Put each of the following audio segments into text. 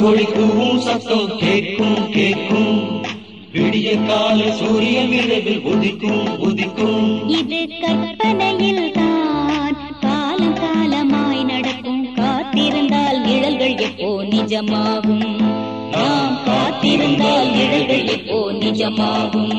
சிறப்பொழி கூவும் சத்தம் கேட்கும் கேட்கும் விடிய கால சூரியன் இரவில் உதிக்கும் உதிக்கும் இது கற்பனையில் தான் காலம் காலமாய் நடக்கும் காத்திருந்தால் நிழல்கள் எப்போ நிஜமாகும் நாம் காத்திருந்தால் நிழல்கள் எப்போ நிஜமாகும்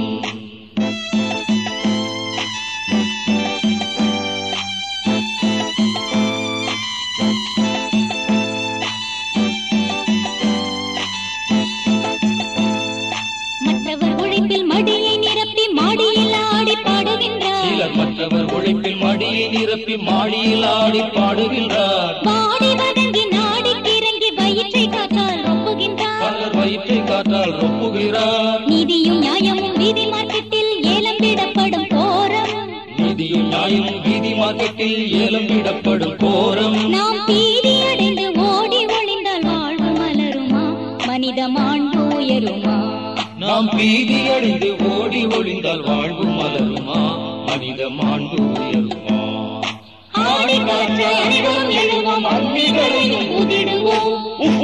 மற்றவர் உழைப்பில் மடியை நிரப்பி மாடியில் ஆடி பாடுகின்றார் சிலர் மற்றவர் உழைப்பில் மடியை நிரப்பி மாடியில் ஆடி பாடுகின்றார் பாடி வதங்கி நாடி கிறங்கி வயிற்றை காத்தால் ரொப்புகின்றார் பலர் வயிற்றை காற்றால் ரொப்புகிறார் நீதியும் நியாயமும் வீதி மார்க்கெட்டில் ஏலம் விடப்படும் கோரம் நீதியும் நியாயமும் வீதி மார்க்கெட்டில் ஏலம் விடப்படும் கோரம் நாம் பீதி அடைந்து ஓடி ஒளிந்தால் வாழ்வு மலருமா மனித மாண்பு உயருமா நாம் பீதி அடைந்து ஓடி ஒளிந்தால் வாழ்வு மலருமா மனித மாண்பு உயருமா ஆடி காற்றை அனைவரும் எழுவோம் அன்பிகளையும் உதிடுவோம்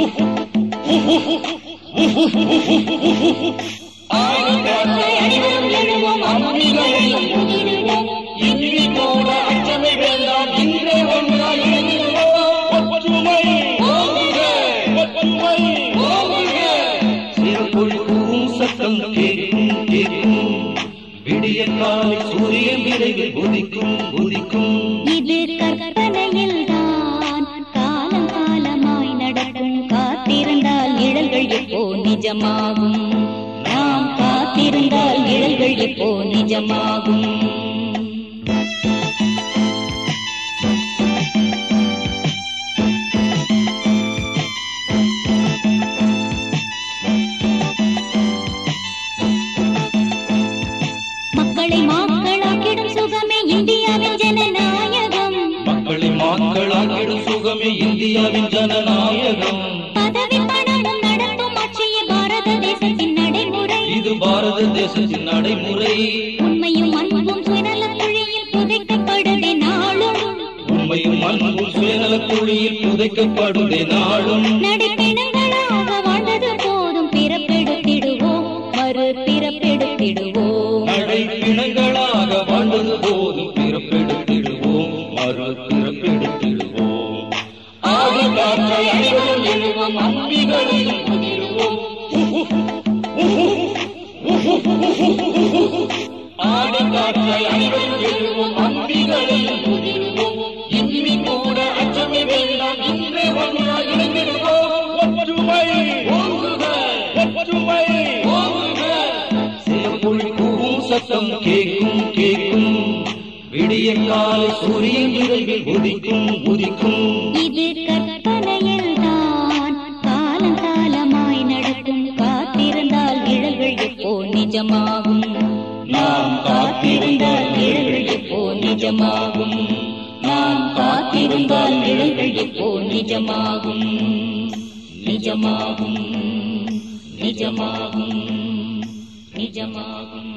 ஆடி காற்றை அனைவரும் எழுவோம் அம்மிகளையும் உதிடுவோம் இனி கூட அச்சமை வேண்டாம் இன்றே ஒன்றாய் இணைந்திடுவோம். ஒற்றுமை ஓங்குக! ஒற்றுமை ஓங்குக! சிறப்பொழி கூவும் சத்தம் கேட்கும் கேட்கும் விடிய காலை சூரியன் விரைவில் உதிக்கும் உதிக்கும் இது கற்பனையில் தான் காலம் காலமாய் நடக்கும் காத்திருந்தால் நிழல்கள் எப்போ நிஜமாகும் நாம் காத்திருந்தால் நிழல்கள் எப்போ நிஜமாகும் மக்களை மாக்களாக்கிடும் சுகமே இந்தியாவின் ஜனநாயகம் மக்களை மக்களாக்கிடும் சுகமே இந்தியாவின் ஜனநாயகம் பதவி பணமும் நடத்தும் ஆட்சியே பாரத தேசத்தின் நடைமுறை இது பாரத தேசத்தின் நடைமுறை உண்மையும் அன்பும் சுயநலக் குழியில் புதைக்கப்படுதே நாளும் உண்மையும் அன்பும் சுயநலக் குழியில் புதைக்கப்படுதே நாளும் நடைப்பெணங்களாக வாழ்ந்தது போதும் பிறப்பெடுத்திடுவோம் மறு பிறப்பெடுத்திடுவோம் நடை பிணங்களாக வாழ்ந்தது போதும் பிறப்பெடுத்திடுவோம் மறு பிறப்பெடுத்திடுவோம் ஆடி காற்றை அனைவரும் எழுவோம் அம்பிகளையும் உதிருவோம் ஆடி காற்றை அனைவரும் எழுவோம் அம்பிகளையும் உதிருவோம் இனி கூட அச்சமே வேண்டாம் இன்றே ஒன்றாய் இணைந்திடுவோம் ஒற்றுமை ஓங்குக! ஒற்றுமை ஓங்குக! சிலப்பொழி கூவும் சத்தம் கேட்கும் கேட்கும் விடிய காலை சூரியன் விரைவில் உதிக்கும் உதிக்கும் இது கற்பனையில் தான் காலம் காலமாய் நடக்கும் காத்திருந்தால் நிழல்கள் எப்போ நிஜமாகும் நாம் காத்திருந்தால் நிழல்கள் எப்போ நிஜமாகும் நாம் காத்திருந்தால் நிழல்கள் எப்போ நிஜமாகும் நிஜமாகும் நிஜமாகும் நிஜமாகும்